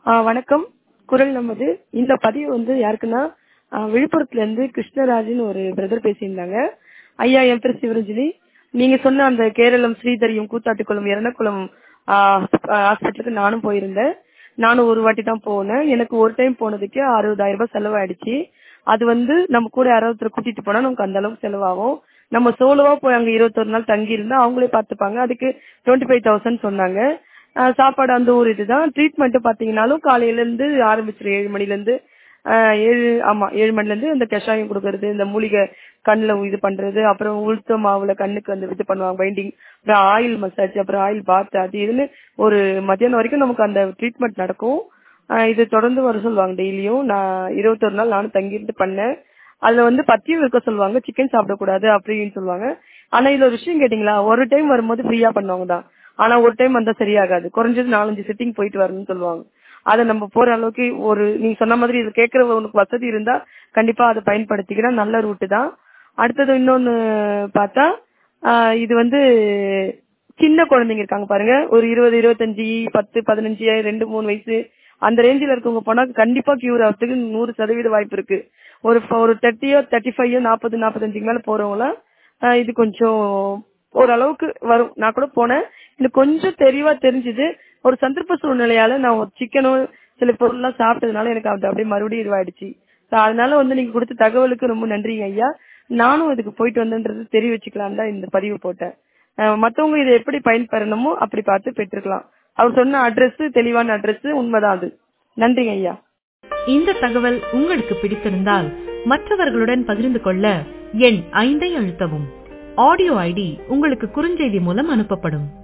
ஆ, வணக்கம் குரல் நமது இந்த பதிவு வந்து யாருக்குன்னா ஆ, விழுப்புரத்துல இருந்து கிருஷ்ணராஜ்னு ஒரு பிரதர் பேசியிருந்தாங்க ஐயா என் பேர் சிவரஞ்சனி நீங்க சொன்ன அந்த கேரளம் ஸ்ரீதரியம் கூத்தாட்டுக்குளம் எரணக்குளம் ஹாஸ்பிட்டலுக்கு நானும் போயிருந்தேன் நானும் ஒரு வாட்டி தான் போனேன் எனக்கு ஒரு டைம் போனதுக்கு அறுபதாயிரம் ரூபாய் செலவாயிடுச்சு அது வந்து நம்ம கூட யாராவது கூட்டிட்டு போனா நமக்கு அந்த அளவுக்கு செலவாகும் நம்ம சோலோவா போய் அங்க இருபத்தொரு நாள் தங்கி இருந்தா அவங்களே பாத்துப்பாங்க அதுக்கு டுவெண்ட்டி ஃபைவ் தௌசண்ட் சொன்னாங்க ஆஹ் சாப்பாடு அந்த ஊர் இதுதான் ட்ரீட்மெண்ட் பாத்தீங்கன்னாலும் காலையில இருந்து ஆரம்பிச்சிரு ஏழு மணில இருந்து ஆஹ் ஏழு ஆமா ஏழு மணில இருந்து இந்த கஷாயம் கொடுக்கறது இந்த மூலிகை கண்ணுல இது பண்றது அப்புறம் உளுத்த மாவுல கண்ணுக்கு வந்து இது பண்ணுவாங்க பைண்டிங் அப்புறம் ஆயில் மசாஜ் அப்புறம் ஆயில் பாத் அது இதுன்னு ஒரு மத்தியானம் வரைக்கும் நமக்கு அந்த ட்ரீட்மெண்ட் நடக்கும் ஆஹ் இது தொடர்ந்து வர சொல்லுவாங்க டெய்லியும் நான் இருபத்தொரு நாள் நானும் தங்கியிருந்து பண்ணேன் அதுல வந்து பத்தியம் இருக்க சொல்லுவாங்க சிக்கன் சாப்பிடக்கூடாது அப்படின்னு சொல்லுவாங்க ஆனா இதுல ஒரு விஷயம் கேட்டீங்களா ஒரு டைம் வரும்போது ஃப்ரீயா பண்ணுவாங்க தான் ஆனா ஒரு டைம் வந்தா சரியாகாது குறைஞ்சது நாலஞ்சு சிட்டிங் போயிட்டு வரணும்னு சொல்லுவாங்க அதை நம்ம போற அளவுக்கு ஒரு நீங்க சொன்ன மாதிரி இது கேட்கற உனக்கு வசதி இருந்தா கண்டிப்பா அதை பயன்படுத்திக்கிற நல்ல ரூட்டு தான் அடுத்தது இன்னொன்னு பார்த்தா ஆஹ் இது வந்து சின்ன குழந்தைங்க இருக்காங்க பாருங்க ஒரு இருபது இருபத்தஞ்சு பத்து பதினஞ்சு ரெண்டு மூணு வயசு அந்த ரேஞ்சில் இருக்கவங்க போனா கண்டிப்பா கியூர் ஆகிறதுக்கு நூறு சதவீத வாய்ப்பு இருக்கு ஒரு ஒரு தேர்ட்டியோ தேர்ட்டி ஃபைவோ நாற்பது நாற்பத்தஞ்சுக்கு மேல போறவங்களாம் ஆஹ் இது கொஞ்சம் ஓரளவுக்கு வரும் நான் கூட போனேன் எனக்கு கொஞ்சம் தெளிவா தெரிஞ்சுது ஒரு சந்தர்ப்ப சூழ்நிலையால நான் ஒரு சிக்கனும் சில பொருள்லாம் சாப்பிட்டதுனால எனக்கு அது அப்படியே மறுபடியும் இதுவாயிடுச்சு So, அதனால வந்து நீங்க கொடுத்த தகவலுக்கு ரொம்ப நன்றிங்க ஐயா நானும் இதுக்கு போயிட்டு வந்தேன்றது தெரிய வச்சுக்கலாம் தான் இந்த பதிவு போட்டேன் அஹ் மத்தவங்க இதை எப்படி பயன்பெறணுமோ அப்படி பார்த்து பெற்றுக்கலாம் அவர் சொன்ன அட்ரஸ் தெளிவான அட்ரஸ் உண்மைதான் அது நன்றிங்க ஐயா இந்த தகவல் உங்களுக்கு பிடித்திருந்தால் மற்றவர்களுடன் பகிர்ந்து கொள்ள எண் ஐந்தை அழுத்தவும் ஆடியோ ஐடி உங்களுக்கு குறுஞ்செய்தி மூலம் அனுப்பப்படும்